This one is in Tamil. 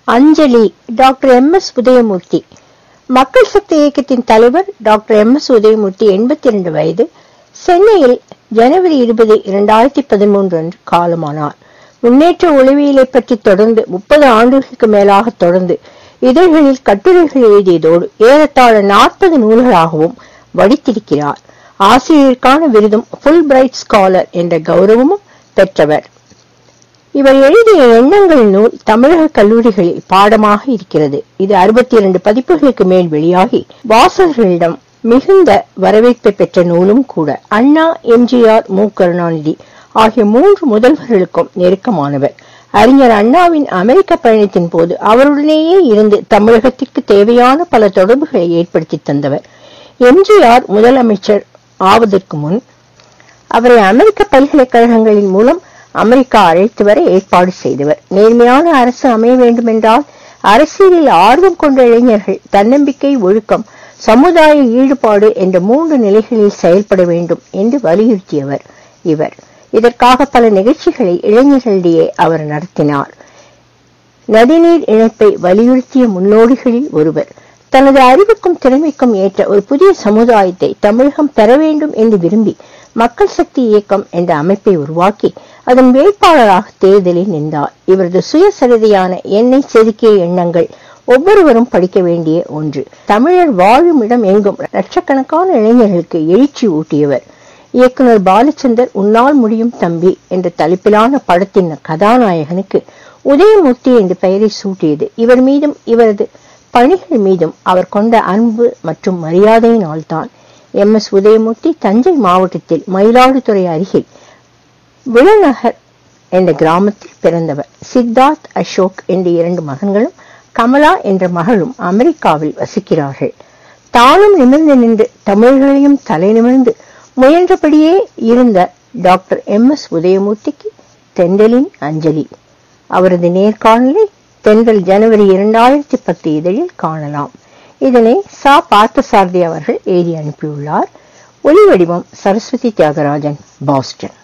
அஞ்சலி டாக்டர் எம் எஸ் உதயமூர்த்தி மக்கள் சக்தி இயக்கத்தின் தலைவர் டாக்டர் எம் எஸ் உதயமூர்த்தி எண்பத்தி இரண்டு வயது சென்னையில் ஜனவரி இருபது இரண்டாயிரத்தி பதிமூன்று அன்று காலமானார் முன்னேற்ற உளவியலை பற்றி தொடர்ந்து முப்பது ஆண்டுகளுக்கு மேலாக தொடர்ந்து இதழ்களில் கட்டுரைகள் எழுதியதோடு ஏறத்தாழ நாற்பது நூல்களாகவும் வடித்திருக்கிறார் ஆசிரியருக்கான விருதும் ஃபுல் பிரைட் ஸ்காலர் என்ற கௌரவமும் பெற்றவர் இவர் எழுதிய எண்ணங்கள் நூல் தமிழக கல்லூரிகளில் பாடமாக இருக்கிறது இது அறுபத்தி இரண்டு பதிப்புகளுக்கு மேல் வெளியாகி வாசகர்களிடம் மிகுந்த வரவேற்பை பெற்ற நூலும் கூட அண்ணா எம்ஜிஆர் மு கருணாநிதி ஆகிய மூன்று முதல்வர்களுக்கும் நெருக்கமானவர் அறிஞர் அண்ணாவின் அமெரிக்க பயணத்தின் போது அவருடனேயே இருந்து தமிழகத்திற்கு தேவையான பல தொடர்புகளை ஏற்படுத்தி தந்தவர் எம்ஜிஆர் முதலமைச்சர் ஆவதற்கு முன் அவரை அமெரிக்க பல்கலைக்கழகங்களின் மூலம் அமெரிக்கா அழைத்து வர ஏற்பாடு செய்தவர் நேர்மையான அரசு அமைய வேண்டுமென்றால் அரசியலில் ஆர்வம் கொண்ட இளைஞர்கள் தன்னம்பிக்கை ஒழுக்கம் சமுதாய ஈடுபாடு என்ற மூன்று நிலைகளில் செயல்பட வேண்டும் என்று வலியுறுத்தியவர் இவர் இதற்காக பல நிகழ்ச்சிகளை இளைஞர்களிடையே அவர் நடத்தினார் நதிநீர் இணைப்பை வலியுறுத்திய முன்னோடிகளில் ஒருவர் தனது அறிவுக்கும் திறமைக்கும் ஏற்ற ஒரு புதிய சமுதாயத்தை தமிழகம் பெற வேண்டும் என்று விரும்பி மக்கள் சக்தி இயக்கம் என்ற அமைப்பை உருவாக்கி அதன் வேட்பாளராக தேர்தலில் நின்றார் இவரது சுயசரிதையான எண்ணெய் செதுக்கிய எண்ணங்கள் ஒவ்வொருவரும் படிக்க வேண்டிய ஒன்று தமிழர் வாழும் இடம் எங்கும் லட்சக்கணக்கான இளைஞர்களுக்கு எழுச்சி ஊட்டியவர் இயக்குனர் பாலச்சந்தர் உன்னால் முடியும் தம்பி என்ற தலைப்பிலான படத்தின் கதாநாயகனுக்கு உதயமூர்த்தி என்ற பெயரை சூட்டியது இவர் மீதும் இவரது பணிகள் மீதும் அவர் கொண்ட அன்பு மற்றும் மரியாதையினால்தான் எம் எஸ் உதயமூர்த்தி தஞ்சை மாவட்டத்தில் மயிலாடுதுறை அருகில் விழுநகர் என்ற கிராமத்தில் பிறந்தவர் சித்தார்த் அசோக் என்ற இரண்டு மகன்களும் கமலா என்ற மகளும் அமெரிக்காவில் வசிக்கிறார்கள் தானும் நிமிர்ந்து நின்று தமிழர்களையும் தலை நிமிர்ந்து முயன்றபடியே இருந்த டாக்டர் எம் எஸ் உதயமூர்த்திக்கு தென்றலின் அஞ்சலி அவரது நேர்காணலை தென்றல் ஜனவரி இரண்டாயிரத்தி பத்து இதழில் காணலாம் இதனை சா பார்த்தசாரதி அவர்கள் எழுதி அனுப்பியுள்ளார் ஒலி வடிவம் சரஸ்வதி தியாகராஜன் பாஸ்டன்